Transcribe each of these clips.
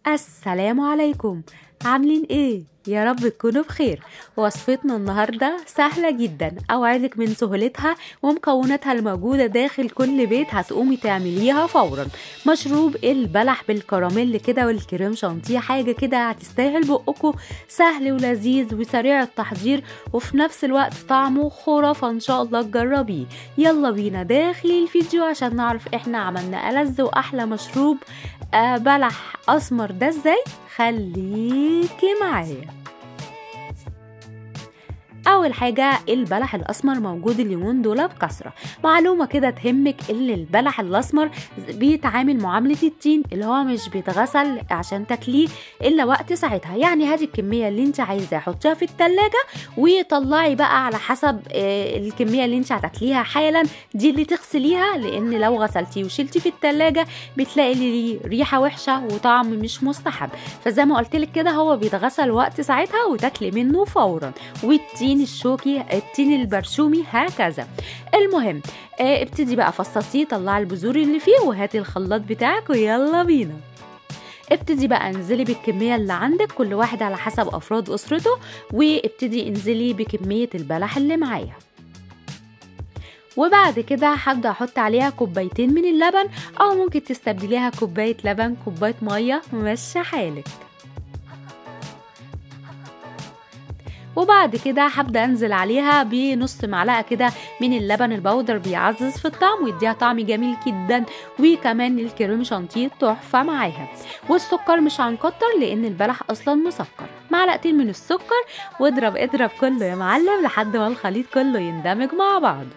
السلام عليكم عاملين ايه يا رب تكونوا بخير وصفتنا النهاردة سهلة جدا أوعدك من سهولتها ومكوناتها الموجودة داخل كل بيت هتقومي تعمليها فورا مشروب البلح بالكراميل كده والكريم شانتيه حاجة كده هتستاهل بقكم سهل ولذيذ وسريع التحضير وفي نفس الوقت طعمه خرافة إن شاء الله تجربيه يلا بينا داخل الفيديو عشان نعرف احنا عملنا ألذ وأحلى مشروب آه بلح أسمر ده ازاي خليكي معايا اول حاجه البلح الاسمر موجود اليومين دول بكثره معلومه كده تهمك ان البلح الاسمر بيتعامل معامله التين اللي هو مش بيتغسل عشان تاكليه الا وقت ساعتها يعني هذه الكميه اللي انت عايزاها حطيها في التلاجة وطلعي بقى على حسب الكميه اللي انت هتاكليها حالا دي اللي تغسليها لان لو غسلتيه وشلتي في التلاجة بتلاقي ليه ريحه وحشه وطعم مش مستحب فزي ما قلت لك كده هو بيتغسل وقت ساعتها وتاكلي منه فورا والتين التين الشوكي التين البرشومي هكذا المهم اه ابتدي بقى فصصيه طلعي البذور اللي فيه وهاتي الخلاط بتاعك ويلا بينا ابتدي بقى انزلي بالكمية اللي عندك كل واحد على حسب أفراد أسرته وابتدي انزلي بكمية البلح اللي معايا وبعد كده هبدا احط عليها كوبايتين من اللبن او ممكن تستبدليها كوبايه لبن كوبايه ميه مشي حالك وبعد كده هبدا انزل عليها بنص معلقه كده من اللبن البودر بيعزز في الطعم ويديها طعم جميل جدا وكمان الكريم شانتيه تحفه معاها والسكر مش هنكتر لان البلح اصلا مسكر معلقتين من السكر واضرب اضرب كله يا معلم لحد ما الخليط كله يندمج مع بعض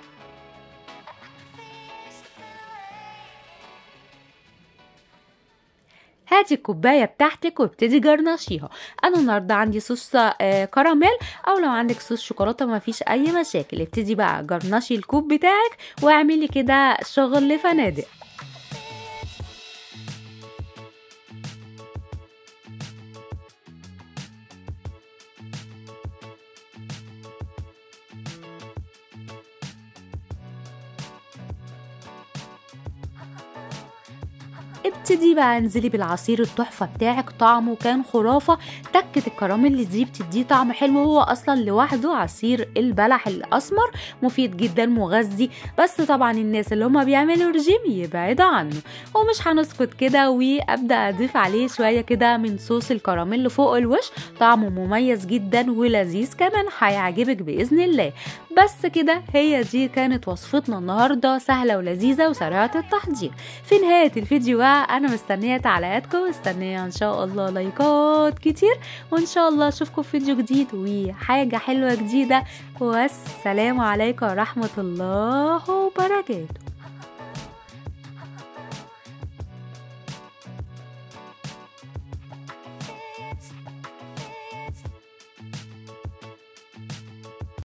هاتي الكوبايه بتاعتك وابتدي جرنشيها انا النهارده عندي صوص آه كراميل او لو عندك صوص شوكولاته ما فيش اي مشاكل ابتدي بقى جرنشي الكوب بتاعك واعملي كده شغل فنادق ابتدي بقى انزلي بالعصير التحفه بتاعك طعمه كان خرافه تكه الكراميل دي بتديه طعم حلو هو اصلا لوحده عصير البلح الاسمر مفيد جدا مغذي بس طبعا الناس اللي هما بيعملوا رجيم يبعدوا عنه ومش هنسكت كده وابدا اضيف عليه شويه كده من صوص الكراميل فوق الوش طعمه مميز جدا ولذيذ كمان هيعجبك باذن الله بس كده هي دي كانت وصفتنا النهارده سهله ولذيذه وسريعه التحضير في نهايه الفيديو انا مستنيه تعليقاتكم مستنيه ان شاء الله لايكات كتير وان شاء الله اشوفكم في فيديو جديد وحاجه حلوه جديده والسلام عليكم ورحمه الله وبركاته